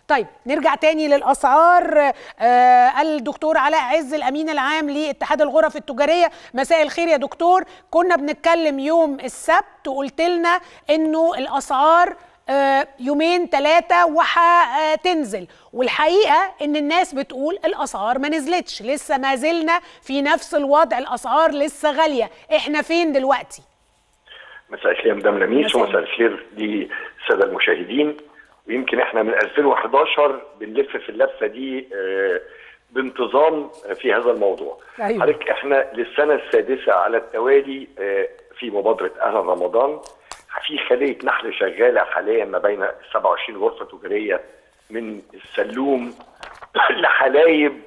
طيب نرجع تاني للاسعار آه الدكتور علاء عز الامين العام لاتحاد الغرف التجاريه مساء الخير يا دكتور كنا بنتكلم يوم السبت وقلت لنا انه الاسعار آه يومين ثلاثه وهتنزل والحقيقه ان الناس بتقول الاسعار ما نزلتش لسه ما زلنا في نفس الوضع الاسعار لسه غاليه احنا فين دلوقتي مساء الخير يا مدام لميس مساء ومساء الخير للساده المشاهدين ويمكن احنا من 2011 بنلف في اللفه دي آه، بانتظام في هذا الموضوع. أيوة. حضرتك احنا للسنه السادسه على التوالي آه، في مبادره اهلا رمضان في خليه نحل شغاله حاليا ما بين 27 غرفه تجاريه من السلوم لحلايب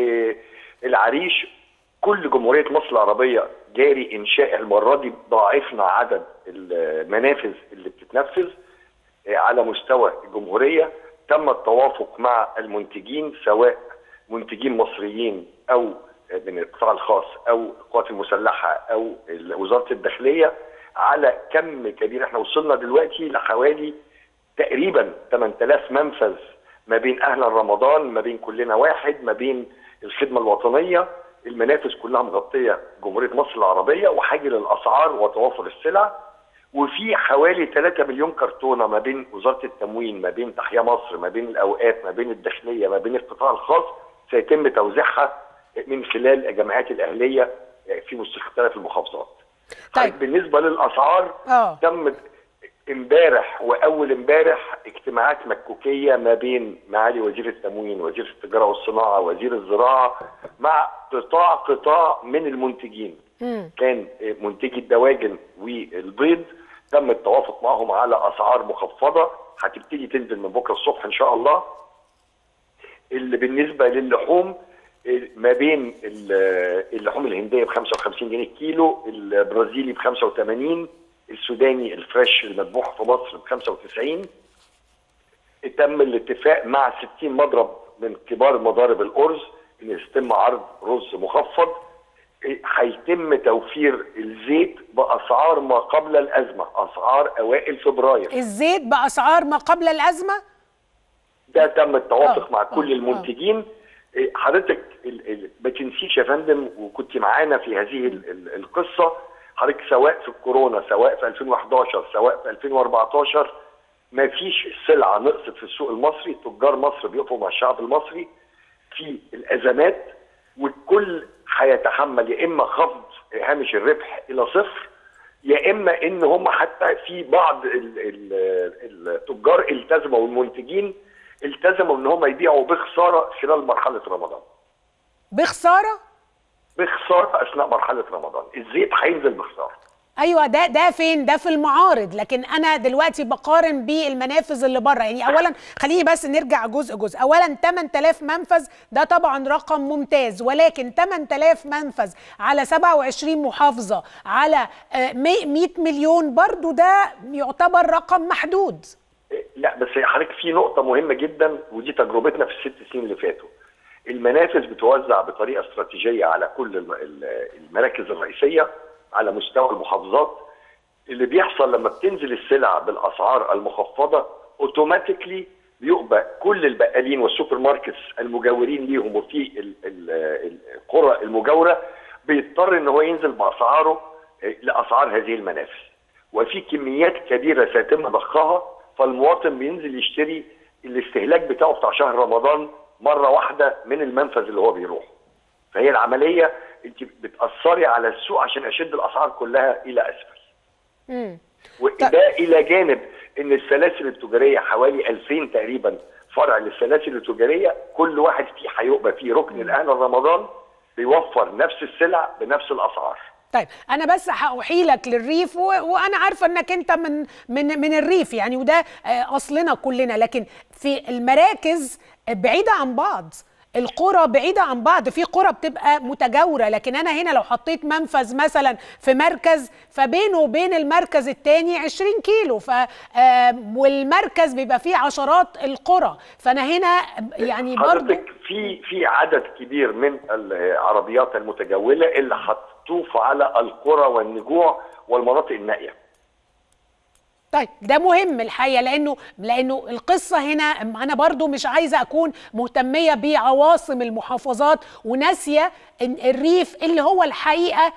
للعريش كل جمهوريه مصر العربيه جاري انشاء المره دي ضاعفنا عدد المنافذ اللي بتتنفذ على مستوى الجمهوريه تم التوافق مع المنتجين سواء منتجين مصريين او من القطاع الخاص او القوات المسلحه او وزاره الداخليه على كم كبير احنا وصلنا دلوقتي لحوالي تقريبا 8000 منفذ ما بين اهلا رمضان ما بين كلنا واحد ما بين الخدمه الوطنيه المنافذ كلها مغطيه جمهوريه مصر العربيه وحاجه للاسعار وتوافر السلع وفي حوالي 3 مليون كرتونه ما بين وزاره التموين ما بين تحيا مصر ما بين الاوقات ما بين الداخليه ما بين القطاع الخاص سيتم توزيعها من خلال الجمعيات الاهليه في مختلف المحافظات. طيب. بالنسبه للاسعار اه تم امبارح واول امبارح اجتماعات مكوكيه ما بين معالي وزير التموين وزير التجاره والصناعه وزير الزراعه مع قطاع قطاع من المنتجين مم. كان منتجي الدواجن والبيض تم التوافق معهم على اسعار مخفضه هتبتدي تنزل من بكره الصبح ان شاء الله اللي بالنسبه للحوم ما بين اللحوم الهنديه ب 55 جنيه الكيلو البرازيلي ب 85 السوداني الفريش المذبوح في مصر ب 95 تم الاتفاق مع 60 مضرب من كبار مضارب الارز ان يتم عرض رز مخفض هيتم توفير الزيت باسعار ما قبل الازمه اسعار اوائل فبراير الزيت باسعار ما قبل الازمه ده تم التوافق آه، مع آه، كل المنتجين إيه، حضرتك ال- ال- ما تنسيش يا فندم وكنت معانا في هذه ال- ال- القصه حضرتك سواء في الكورونا سواء في 2011 سواء في 2014 ما فيش سلعه نقصت في السوق المصري تجار مصر بيقفوا مع الشعب المصري في الازمات والكل هيتحمل يا اما خفض هامش الربح الى صفر يا اما ان هم حتى في بعض ال- ال- التجار التزموا والمنتجين التزموا ان هم يبيعوا بخساره خلال مرحله رمضان بخساره بخساره اثناء مرحله رمضان الزيت هينزل بخساره ايوه ده ده فين ده في المعارض لكن انا دلوقتي بقارن بالمنافذ اللي بره يعني اولا خليني بس نرجع جزء جزء اولا 8000 منفذ ده طبعا رقم ممتاز ولكن 8000 منفذ على 27 محافظه على آه، 100 مليون برضو ده يعتبر رقم محدود لا بس حضرتك في نقطة مهمة جدا ودي تجربتنا في الست سنين اللي فاتوا. المنافذ بتوزع بطريقة استراتيجية على كل الم- ال- المراكز الرئيسية على مستوى المحافظات. اللي بيحصل لما بتنزل السلع بالأسعار المخفضة اوتوماتيكلي بيبقى كل البقالين والسوبر ماركتس المجاورين ليهم وفي ال- ال- القرى المجاورة بيضطر ان هو ينزل بأسعاره آه، لأسعار هذه المنافذ. وفي كميات كبيره سيتم ضخها فالمواطن بينزل يشتري الاستهلاك بتاعه بتاع شهر رمضان مره واحده من المنفذ اللي هو بيروح. فهي العمليه انت بتاثري على السوق عشان اشد الاسعار كلها الى اسفل. مم. وده الى جانب ان السلاسل التجاريه حوالي 2000 تقريبا فرع للسلاسل التجاريه كل واحد فيه هيبقى فيه ركن الاهل رمضان بيوفر نفس السلع بنفس الاسعار. طيب انا بس هأحيلك للريف و... وانا عارفه انك انت من من من الريف يعني وده آه، اصلنا كلنا لكن في المراكز بعيده عن بعض القرى بعيده عن بعض في قرى بتبقى متجاوره لكن انا هنا لو حطيت منفذ مثلا في مركز فبينه وبين المركز التاني 20 كيلو ف آه، والمركز بيبقى فيه عشرات القرى فانا هنا يعني برضو حضرتك في في عدد كبير من العربيات المتجوله اللي هتطوف على القرى والنجوع والمناطق النائيه. طيب ده مهم الحقيقه لانه لانه القصه هنا انا برضو مش عايزه اكون مهتميه بعواصم المحافظات وناسيه إن الريف اللي هو الحقيقه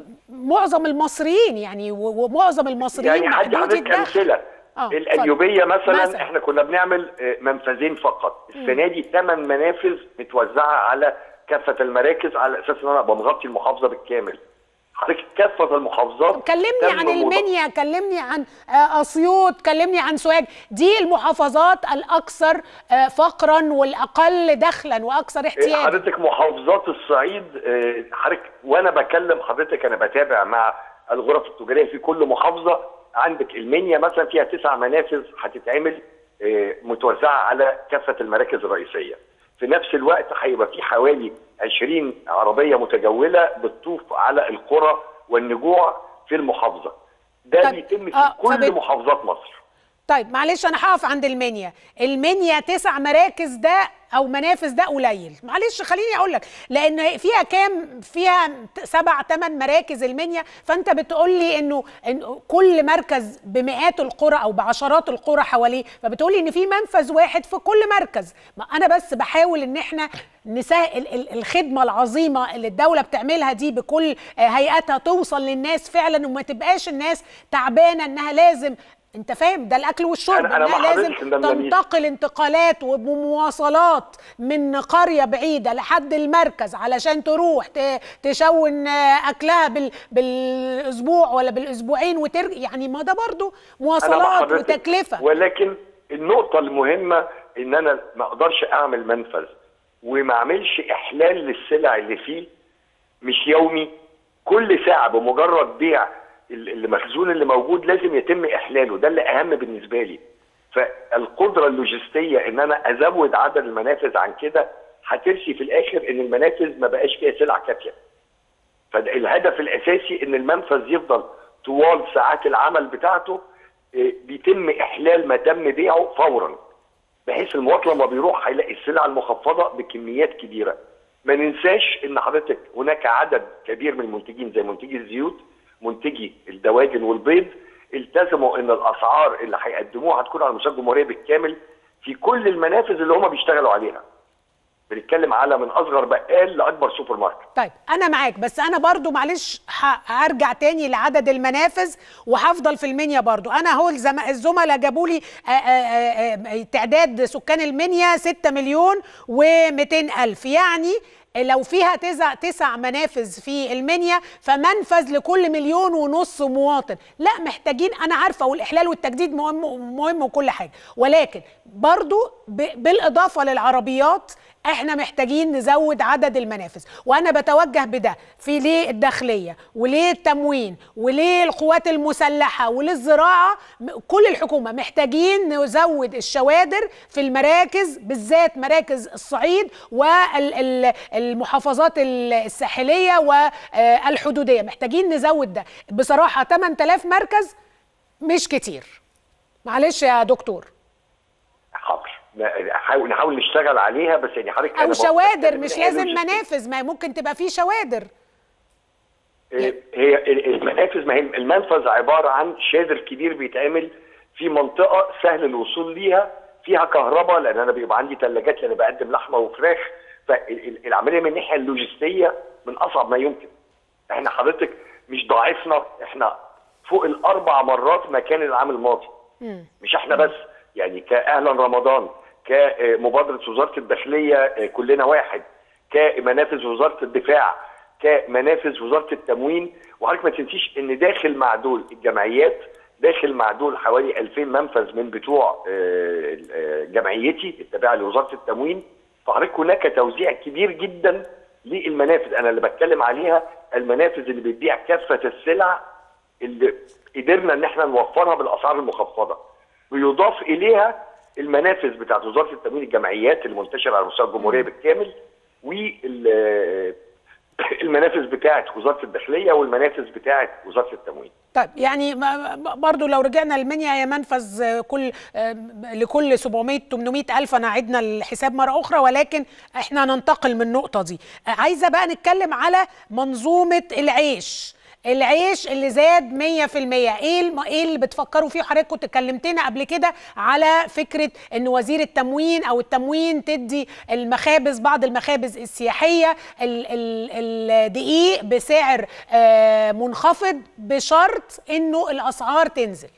معظم المصريين يعني و- ومعظم المصريين يعني حد محدودي حضرتك الدخل امثله آه، القليوبيه مثلا, مثلاً. مثلا احنا كنا بنعمل آه، منفذين فقط السنه دي ثمان منافذ متوزعه على كافه المراكز على اساس ان انا ابقى مغطي المحافظه بالكامل حضرتك كافه المحافظات كلمني تم عن وضع- المنيا كلمني عن آه، اسيوط كلمني عن سوهاج دي المحافظات الاكثر آه، فقرا والاقل دخلا واكثر احتياجا حضرتك محافظات الصعيد آه، حضرتك وانا بكلم حضرتك انا بتابع مع الغرف التجاريه في كل محافظه عندك المنيا مثلا فيها تسع منافذ هتتعمل آه، متوزعه على كافه المراكز الرئيسيه في نفس الوقت هيبقى في حوالي 20 عربيه متجوله بتطوف على القرى والنجوع في المحافظه ده طب، بيتم في آه، كل فبت- محافظات مصر طيب معلش انا هقف عند المنيا المنيا تسع مراكز ده او منافذ ده قليل معلش خليني اقول لك لان فيها كام فيها ت- سبع ثمان مراكز المنيا فانت بتقول لي انه إن كل مركز بمئات القرى او بعشرات القرى حواليه فبتقول لي ان في منفذ واحد في كل مركز ما انا بس بحاول ان احنا نسهل ال- الخدمه العظيمه اللي الدوله بتعملها دي بكل آه، هيئاتها توصل للناس فعلا وما تبقاش الناس تعبانه انها لازم انت فاهم ده الاكل والشرب أنا- أنا انها مع لازم حضرتك إن ده جميل. تنتقل انتقالات وبمواصلات من قريه بعيده لحد المركز علشان تروح ت- تشون آه، اكلها بال بالاسبوع ولا بالاسبوعين وترجع يعني ما ده برضو أنا مع مواصلات حضرتك. وتكلفه ولكن النقطة المهمة إن أنا ما أقدرش أعمل منفذ وما أعملش إحلال للسلع اللي فيه مش يومي كل ساعة بمجرد بيع ال- المخزون اللي موجود لازم يتم إحلاله ده اللي أهم بالنسبة لي فالقدرة اللوجستية إن أنا أزود عدد المنافذ عن كده هترسي في الآخر إن المنافذ ما بقاش فيها سلع كافية فالهدف الاساسي ان المنفذ يفضل طوال ساعات العمل بتاعته إيه، بيتم احلال ما تم بيعه فورا بحيث المواطن لما بيروح هيلاقي السلع المخفضه بكميات كبيره ما ننساش ان حضرتك هناك عدد كبير من المنتجين زي منتجي الزيوت منتجي الدواجن والبيض التزموا ان الاسعار اللي هيقدموها هتكون على مستوى الجمهوريه بالكامل في كل المنافذ اللي هم بيشتغلوا عليها بنتكلم على من اصغر بقال لاكبر سوبر ماركت طيب انا معاك بس انا برضو معلش ه- هرجع تاني لعدد المنافذ وهفضل في المنيا برضو انا هو الزم- الزملاء جابوا لي آه، آه، آه، تعداد سكان المنيا 6 مليون و200 الف يعني لو فيها تسع تسع منافذ في المنيا فمنفذ لكل مليون ونص مواطن لا محتاجين انا عارفه والاحلال والتجديد مهم مهم وكل حاجه ولكن برضو ب- بالاضافه للعربيات احنا محتاجين نزود عدد المنافذ وانا بتوجه بده في ليه الداخليه وليه التموين وليه القوات المسلحه وللزراعه م- كل الحكومه محتاجين نزود الشوادر في المراكز بالذات مراكز الصعيد والمحافظات الساحليه والحدوديه محتاجين نزود ده بصراحه 8000 مركز مش كتير معلش يا دكتور حاضر نحاول نحاول نشتغل عليها بس يعني حضرتك او أنا شوادر بتكلم مش إن هي لازم لوجستيك. منافذ ما ممكن تبقى فيه شوادر إيه، هي ال- المنافذ ما هي المنفذ عباره عن شادر كبير بيتعمل في منطقه سهل الوصول ليها فيها كهرباء لان انا بيبقى عندي ثلاجات لان بقدم لحمه وفراخ فالعمليه من الناحيه اللوجستيه من اصعب ما يمكن احنا حضرتك مش ضاعفنا احنا فوق الاربع مرات ما كان العام الماضي مش احنا بس يعني كاهلا رمضان كمبادره وزاره الداخليه آه، كلنا واحد كمنافذ وزاره الدفاع كمنافذ وزاره التموين وحضرتك ما تنسيش ان داخل مع دول الجمعيات داخل مع دول حوالي 2000 منفذ من بتوع آه، آه، جمعيتي التابعه لوزاره التموين فحضرتك هناك توزيع كبير جدا للمنافذ انا اللي بتكلم عليها المنافذ اللي بتبيع كافه السلع اللي قدرنا ان احنا نوفرها بالاسعار المخفضه ويضاف اليها المنافذ بتاعت وزاره التموين الجمعيات المنتشره على مستوى الجمهوريه بالكامل والمنافذ بتاعت وزاره الداخليه والمنافذ بتاعت وزاره التموين طيب يعني ما- ما- برضو لو رجعنا المنيا هي منفذ آه، كل آه، لكل 700 800 الف انا عدنا الحساب مره اخرى ولكن احنا ننتقل من النقطه دي آه، عايزه بقى نتكلم على منظومه العيش العيش اللي زاد 100% ايه الم... ايه اللي بتفكروا فيه حضرتك كنت اتكلمتنا قبل كده على فكره ان وزير التموين او التموين تدي المخابز بعض المخابز السياحيه ال... ال... الدقيق بسعر آه منخفض بشرط انه الاسعار تنزل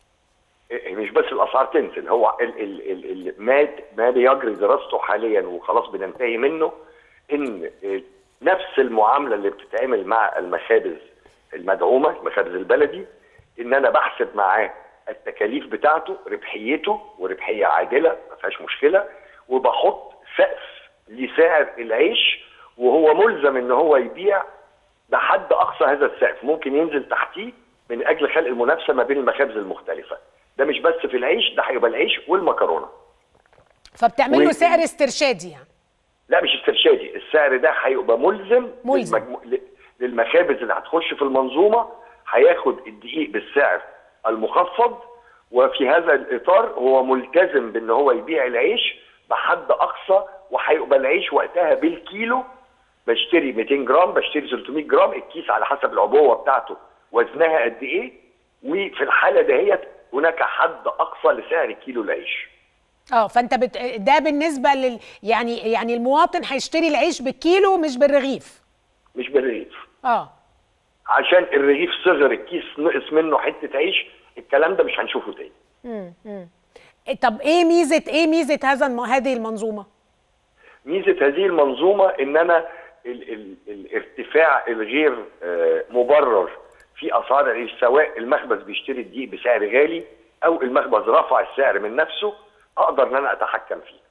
مش بس الاسعار تنزل هو ال ال ال ال ما ما بيجري دراسته حاليا وخلاص بننتهي منه ان نفس المعامله اللي بتتعمل مع المخابز المدعومه المخابز البلدي ان انا بحسب معاه التكاليف بتاعته ربحيته وربحيه عادله ما فيهاش مشكله وبحط سقف لسعر العيش وهو ملزم ان هو يبيع بحد اقصى هذا السقف ممكن ينزل تحتيه من اجل خلق المنافسه ما بين المخابز المختلفه ده مش بس في العيش ده هيبقى العيش والمكرونه فبتعمل له سعر استرشادي يعني لا مش استرشادي السعر ده هيبقى ملزم, ملزم. للمجمو... للمخابز اللي هتخش في المنظومه هياخد الدقيق بالسعر المخفض وفي هذا الاطار هو ملتزم بان هو يبيع العيش بحد اقصى وهيبقى العيش وقتها بالكيلو بشتري 200 جرام بشتري 300 جرام الكيس على حسب العبوه بتاعته وزنها قد ايه وفي الحاله دهيت هناك حد اقصى لسعر كيلو العيش اه فانت بت... ده بالنسبه لل يعني يعني المواطن هيشتري العيش بالكيلو مش بالرغيف مش بالرغيف اه عشان الرغيف صغر الكيس نقص منه حته عيش الكلام ده مش هنشوفه تاني امم طب ايه ميزه ايه ميزه هذا الم... هذه المنظومه ميزه هذه المنظومه ان انا ال... ال... الارتفاع الغير آه مبرر في اسعار العيش سواء المخبز بيشتري الدقيق بسعر غالي او المخبز رفع السعر من نفسه اقدر ان انا اتحكم فيه.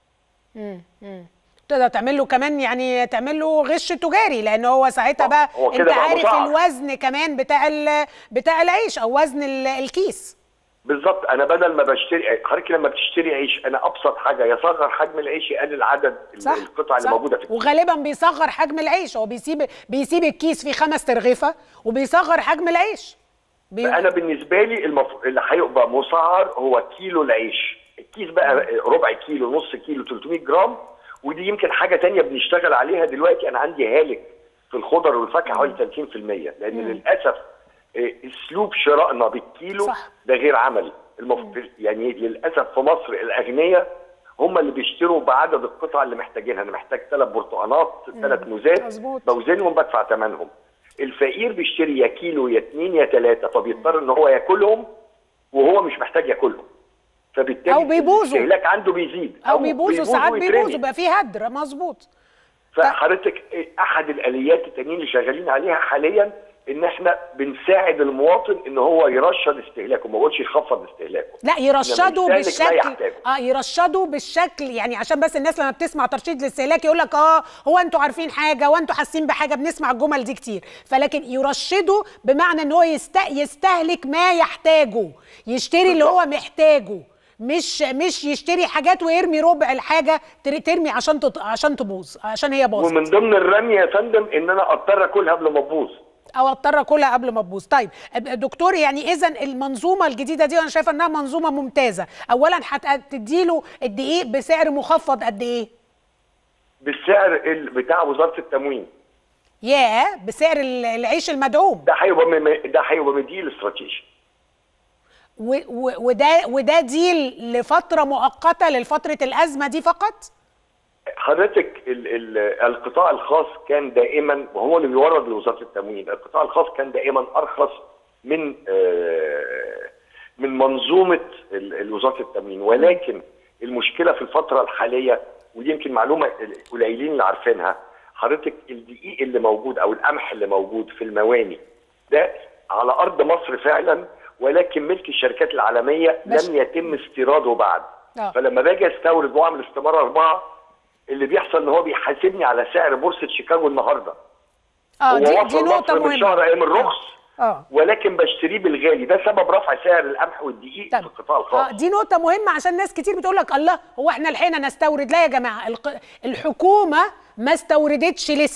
امم تقدر تعمل له كمان يعني تعمل له غش تجاري لان هو ساعتها بقى هو انت كده بقى عارف مصعب. الوزن كمان بتاع ال... بتاع العيش او وزن ال... الكيس بالظبط انا بدل ما بشتري حضرتك لما بتشتري عيش انا ابسط حاجه يصغر حجم العيش يقلل عدد صح القطع اللي صح. موجوده في الكيس. وغالبا بيصغر حجم العيش هو بيسيب بيسيب الكيس فيه خمس ترغيفه وبيصغر حجم العيش بي... انا بالنسبه لي المف... اللي هيبقى مسعر هو كيلو العيش الكيس بقى ربع كيلو نص كيلو 300 جرام ودي يمكن حاجه تانية بنشتغل عليها دلوقتي انا عندي هالك في الخضر والفاكهه حوالي 30% لان للاسف آه، اسلوب شرائنا بالكيلو صح. ده غير عملي المف... يعني للاسف في مصر الاغنياء هم اللي بيشتروا بعدد القطع اللي محتاجينها انا محتاج ثلاث برتقانات ثلاث موزات مظبوط. بوزنهم بدفع ثمنهم الفقير بيشتري يا كيلو يا اتنين يا ثلاثه فبيضطر ان هو ياكلهم وهو مش محتاج ياكلهم فبالتالي أو بيبوظوا. الاستهلاك عنده بيزيد او بيبوظوا ساعات ويترمي. بيبوظوا بقى فيه هدر مظبوط فحضرتك احد الاليات التانيين اللي شغالين عليها حاليا ان احنا بنساعد المواطن ان هو يرشد استهلاكه ما بقولش يخفض استهلاكه لا يرشدوا إنما يستهلك ما بالشكل يحتاجه. اه يرشدوا بالشكل يعني عشان بس الناس لما بتسمع ترشيد للاستهلاك يقول لك اه هو انتوا عارفين حاجه وانتوا حاسين بحاجه بنسمع الجمل دي كتير فلكن يرشدوا بمعنى ان هو يست... يستهلك ما يحتاجه يشتري اللي هو محتاجه مش مش يشتري حاجات ويرمي ربع الحاجه تر- ترمي عشان تط... عشان تبوظ عشان هي باظت ومن ضمن الرمي يا فندم ان انا اضطر اكلها قبل ما تبوظ او اضطر اكلها قبل ما تبوظ طيب دكتور يعني اذا المنظومه الجديده دي انا شايفه انها منظومه ممتازه اولا هتديله الدقيق بسعر مخفض قد ايه بالسعر ال- بتاع وزاره التموين ياه بسعر ال- العيش المدعوم ده هيبقى م- ده هيبقى مديل استراتيجي و- و- وده وده ديل لفتره مؤقته لفتره الازمه دي فقط حضرتك ال ال القطاع الخاص كان دائما وهو اللي بيورد لوزاره التموين، القطاع الخاص كان دائما ارخص من آه، من منظومه ال- ال- وزاره التموين ولكن المشكله في الفتره الحاليه ودي يمكن معلومه قليلين اللي عارفينها حضرتك الدقيق اللي موجود او القمح اللي موجود في المواني ده على ارض مصر فعلا ولكن ملك الشركات العالميه بس- لم يتم استيراده بعد آه. فلما باجي استورد واعمل استماره اربعه اللي بيحصل ان هو بيحاسبني على سعر بورصه شيكاغو النهارده اه هو دي دي وصل نقطه مصر من شهر ايام مهمه الرخص اه ولكن بشتريه بالغالي ده سبب رفع سعر القمح والدقيق في القطاع اه الخاص دي نقطة مهمة عشان ناس كتير بتقول لك الله هو احنا لحقنا نستورد لا يا جماعة الق- الحكومة ما استوردتش لسه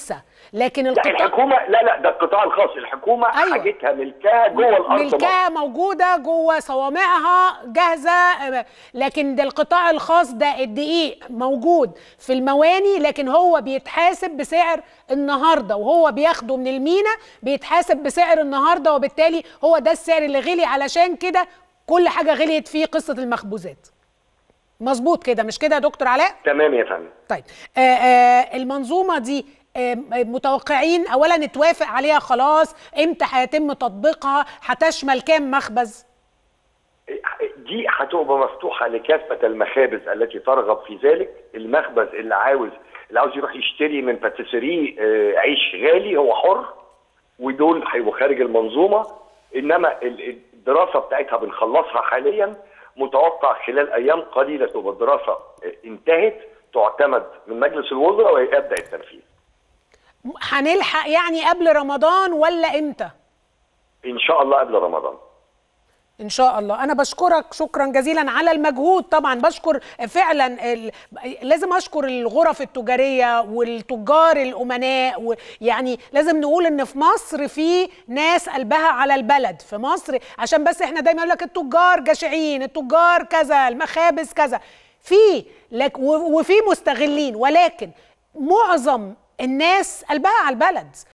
لكن لا القطاع الحكومه لا لا ده القطاع الخاص الحكومه أيوة. حاجتها ملكها جوه الارض مصر. ملكها موجوده جوه صوامعها جاهزه آه، لكن ده القطاع الخاص ده الدقيق موجود في المواني لكن هو بيتحاسب بسعر النهارده وهو بياخده من المينا بيتحاسب بسعر النهارده وبالتالي هو ده السعر اللي غلي علشان كده كل حاجه غليت فيه قصه المخبوزات مظبوط كده مش كده يا دكتور علاء تمام يا فندم طيب آه آه المنظومه دي آه متوقعين اولا اتوافق عليها خلاص امتى هيتم تطبيقها هتشمل كام مخبز دي هتبقى مفتوحه لكافه المخابز التي ترغب في ذلك المخبز اللي عاوز اللي عاوز يروح يشتري من باتيسري آه، عيش غالي هو حر ودول هيبقوا خارج المنظومه انما ال- الدراسه بتاعتها بنخلصها حاليا متوقع خلال ايام قليله تبقى الدراسه آه، انتهت تعتمد من مجلس الوزراء ويبدا التنفيذ هنلحق يعني قبل رمضان ولا امتى ان شاء الله قبل رمضان ان شاء الله انا بشكرك شكرا جزيلا على المجهود طبعا بشكر فعلا ال... لازم اشكر الغرف التجاريه والتجار الامناء ويعني لازم نقول ان في مصر في ناس قلبها على البلد في مصر عشان بس احنا دايما يقول لك التجار جشعين التجار كذا المخابز كذا في لك و- وفي مستغلين ولكن معظم الناس قلبها على البلد